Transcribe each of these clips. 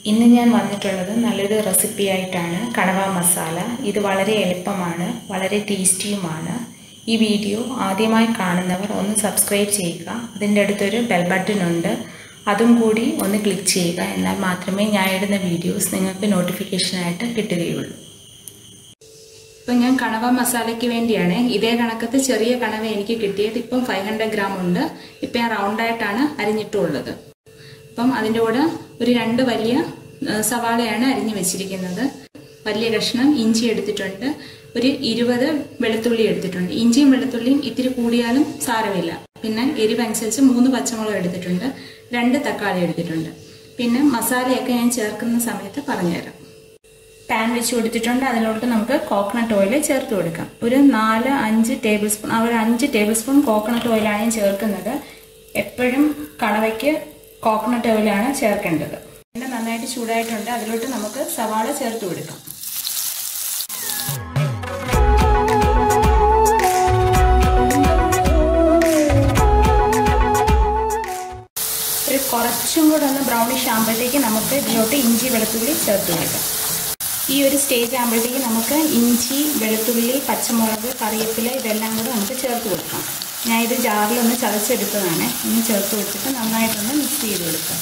ഇന്ന് ഞാൻ വന്നിട്ടുള്ളത് നല്ലൊരു റെസിപ്പി ആയിട്ടാണ് കണവ മസാല ഇത് വളരെ എളുപ്പമാണ് വളരെ ടേസ്റ്റിയുമാണ് ഈ വീഡിയോ ആദ്യമായി കാണുന്നവർ ഒന്ന് സബ്സ്ക്രൈബ് ചെയ്യുക അതിൻ്റെ അടുത്തൊരു ബെൽ ബട്ടൺ ഉണ്ട് അതും കൂടി ഒന്ന് ക്ലിക്ക് ചെയ്യുക എന്നാൽ മാത്രമേ ഞാൻ ഇടുന്ന വീഡിയോസ് നിങ്ങൾക്ക് നോട്ടിഫിക്കേഷനായിട്ട് കിട്ടുകയുള്ളൂ ഇപ്പം ഞാൻ കണവ മസാലയ്ക്ക് വേണ്ടിയാണ് ഇതേ കണക്കത്ത് ചെറിയ കണവ എനിക്ക് കിട്ടിയത് ഇപ്പം ഫൈവ് ഹൺഡ്രഡ് ഗ്രാം ഉണ്ട് ഇപ്പം ഞാൻ റൗണ്ടായിട്ടാണ് അരിഞ്ഞിട്ടുള്ളത് അപ്പം അതിൻ്റെ കൂടെ ഒരു രണ്ട് വലിയ സവാളയാണ് അരിഞ്ഞു വെച്ചിരിക്കുന്നത് വലിയ കഷ്ണം ഇഞ്ചി എടുത്തിട്ടുണ്ട് ഒരു ഇരുപത് വെളുത്തുള്ളി എടുത്തിട്ടുണ്ട് ഇഞ്ചിയും വെളുത്തുള്ളിയും ഇത്തിരി കൂടിയാലും സാരമില്ല പിന്നെ എരിവനുസരിച്ച് മൂന്ന് പച്ചമുളക് എടുത്തിട്ടുണ്ട് രണ്ട് തക്കാളി എടുത്തിട്ടുണ്ട് പിന്നെ മസാലയൊക്കെ ഞാൻ ചേർക്കുന്ന സമയത്ത് പറഞ്ഞുതരാം പാൻ വെച്ച് കൊടുത്തിട്ടുണ്ട് അതിലോട്ട് നമുക്ക് കോക്കനട്ട് ഓയിൽ ചേർത്ത് കൊടുക്കാം ഒരു നാല് അഞ്ച് ടേബിൾ സ്പൂൺ ആ ഒരു അഞ്ച് ടേബിൾ സ്പൂൺ കോക്കനട്ട് ഓയിലാണ് ഞാൻ ചേർക്കുന്നത് എപ്പോഴും കണവയ്ക്ക് കോക്കനട്ട് ഓയിലാണ് ചേർക്കേണ്ടത് എണ്ണ നന്നായിട്ട് ചൂടായിട്ടുണ്ട് അതിലോട്ട് നമുക്ക് സവാള ചേർത്ത് കൊടുക്കാം ഒരു കുറച്ചും കൂടെ ഒന്ന് ബ്രൗണിഷ് ആകുമ്പോഴത്തേക്ക് നമുക്ക് ഇതിലോട്ട് ഇഞ്ചി വെളുത്തുള്ളി ചേർത്ത് കൊടുക്കാം ഈ ഒരു സ്റ്റേജ് ആകുമ്പോഴത്തേക്ക് നമുക്ക് ഇഞ്ചി വെളുത്തുള്ളി പച്ചമുളക് കറിവേപ്പില ഇതെല്ലാം കൂടെ നമുക്ക് ചേർത്ത് കൊടുക്കാം ഞാൻ ഇത് ജാറിലൊന്ന് ചതച്ചെടുത്തതാണ് ഇനി ചേർത്ത് കൊടുത്തിട്ട് നന്നായിട്ടൊന്ന് മിക്സ് ചെയ്ത് കൊടുക്കാം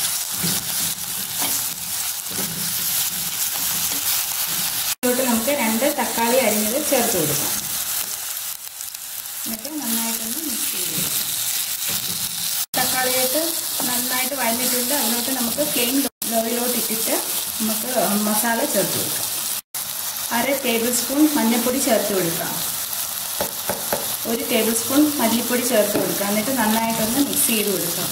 ഇതിലോട്ട് നമുക്ക് രണ്ട് തക്കാളി അരിഞ്ഞത് ചേർത്ത് കൊടുക്കാം എന്നിട്ട് നന്നായിട്ടൊന്ന് മിക്സ് ചെയ്ത് കൊടുക്കാം തക്കാളിയായിട്ട് നന്നായിട്ട് വഴഞ്ഞിട്ടുണ്ട് അതിലോട്ട് നമുക്ക് ഫ്ലെയിം ലോയിലോട്ട് ഇട്ടിട്ട് നമുക്ക് മസാല ചേർത്ത് കൊടുക്കാം അര ടേബിൾ സ്പൂൺ മഞ്ഞൾപ്പൊടി ചേർത്ത് കൊടുക്കാം ഒരു ടേബിൾ സ്പൂൺ മല്ലിപ്പൊടി ചേർത്ത് കൊടുക്കാം എന്നിട്ട് നന്നായിട്ടൊന്ന് മിക്സ് ചെയ്ത് കൊടുക്കാം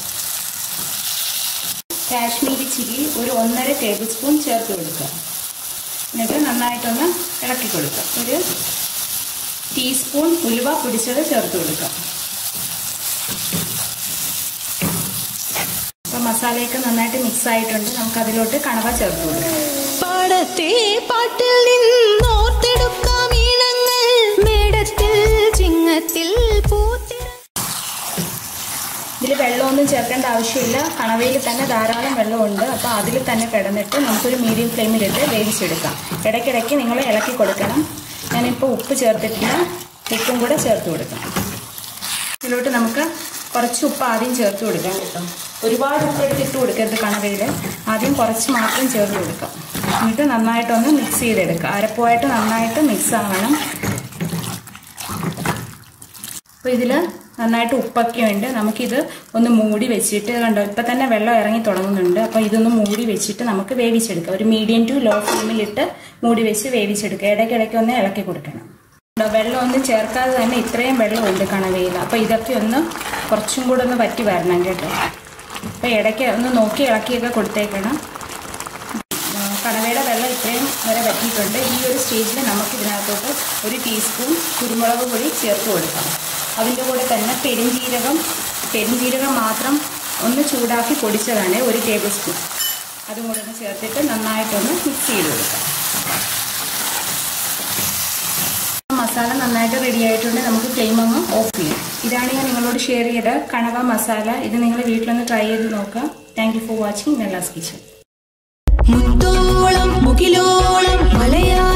കാശ്മീരി ചില്ലി ഒരു ഒന്നര ടേബിൾ സ്പൂൺ ചേർത്ത് കൊടുക്കാം എന്നിട്ട് നന്നായിട്ടൊന്ന് ഇളക്കി കൊടുക്കാം ഒരു ടീസ്പൂൺ ഉലുവ പൊടിച്ചത് ചേർത്ത് കൊടുക്കാം അപ്പം മസാലയൊക്കെ നന്നായിട്ട് മിക്സ് ആയിട്ടുണ്ട് നമുക്ക് അതിലോട്ട് കണവ ചേർത്ത് കൊടുക്കാം പാടത്തെ പാട്ടിൽ നിന്നോർത്തെടുക്കാം ഈണങ്ങൾ മേടത്തിൽ ചിങ്ങത്തിൽ പൂത്തിര ഇതിൽ വെള്ളമൊന്നും ചേർക്കേണ്ട ആവശ്യമില്ല കണവയിൽ തന്നെ ധാരാളം വെള്ളമുണ്ട് അപ്പോൾ അതിൽ തന്നെ കിടന്നിട്ട് നമുക്കൊരു മീഡിയം ഫ്ലെയിമിലിട്ട് വേവിച്ചെടുക്കാം ഇടയ്ക്കിടയ്ക്ക് നിങ്ങൾ ഇളക്കി കൊടുക്കണം ഞാനിപ്പോൾ ഉപ്പ് ചേർത്തിട്ടില്ല ഉപ്പും കൂടെ ചേർത്ത് കൊടുക്കാം ഇതിലോട്ട് നമുക്ക് കുറച്ച് ഉപ്പ് ആദ്യം ചേർത്ത് കൊടുക്കാം കേട്ടോ ഒരുപാട് ഉപ്പ് എടുത്തിട്ട് കൊടുക്കരുത് കണവയിൽ ആദ്യം കുറച്ച് മാത്രം ചേർത്ത് കൊടുക്കാം എന്നിട്ട് നന്നായിട്ടൊന്ന് മിക്സ് ചെയ്തെടുക്കുക അരപ്പുമായിട്ട് നന്നായിട്ട് മിക്സ് ആവണം അപ്പോൾ ഇതിൽ നന്നായിട്ട് ഉപ്പൊക്കെ ഉണ്ട് നമുക്കിത് ഒന്ന് മൂടി വെച്ചിട്ട് കണ്ടോ ഇപ്പം തന്നെ വെള്ളം ഇറങ്ങി തുടങ്ങുന്നുണ്ട് അപ്പോൾ ഇതൊന്ന് മൂടി വെച്ചിട്ട് നമുക്ക് വേവിച്ചെടുക്കാം ഒരു മീഡിയം ടു ലോ ഫ്ലെയിമിലിട്ട് മൂടി വെച്ച് വേവിച്ചെടുക്കുക ഇടയ്ക്കിടയ്ക്ക് ഒന്ന് ഇളക്കി കൊടുക്കണം കണ്ടോ വെള്ളം ഒന്നും ചേർക്കാതെ തന്നെ ഇത്രയും വെള്ളമുണ്ട് കണവയിൽ അപ്പോൾ ഇതൊക്കെ ഒന്ന് കുറച്ചും കൂടെ ഒന്ന് പറ്റി വരണം കേട്ടോ അപ്പോൾ ഇടയ്ക്ക് ഒന്ന് നോക്കി ഇളക്കിയൊക്കെ കൊടുത്തേക്കണം കണവയുടെ വെള്ളം ഇത്രയും വരെ വറ്റിയിട്ടുണ്ട് ഈ ഒരു സ്റ്റേജിൽ നമുക്ക് ഇതിനകത്തോട്ട് ഒരു ടീസ്പൂൺ കുരുമുളക് പൊടി ചേർത്ത് കൊടുക്കാം അതിൻ്റെ കൂടെ തന്നെ പെരിഞ്ജീരകം പെരിഞ്ജീരകം മാത്രം ഒന്ന് ചൂടാക്കി പൊടിച്ചതാണ് ഒരു ടേബിൾ സ്പൂൺ അതും കൂടെ ഒന്ന് ചേർത്തിട്ട് നന്നായിട്ടൊന്ന് മിക്സ് ചെയ്ത് കൊടുക്കാം മസാല നന്നായിട്ട് റെഡി ആയിട്ടുണ്ട് നമുക്ക് ഫ്ലെയിം അങ്ങ് ഓഫ് ചെയ്യാം ഇതാണ് ഞാൻ നിങ്ങളോട് ഷെയർ ചെയ്ത കണവ മസാല ഇത് നിങ്ങൾ വീട്ടിലൊന്ന് ട്രൈ ചെയ്ത് നോക്കാം thank you for watching Nella's kitchen മുത്തോളം മുകിലോളം മലയാ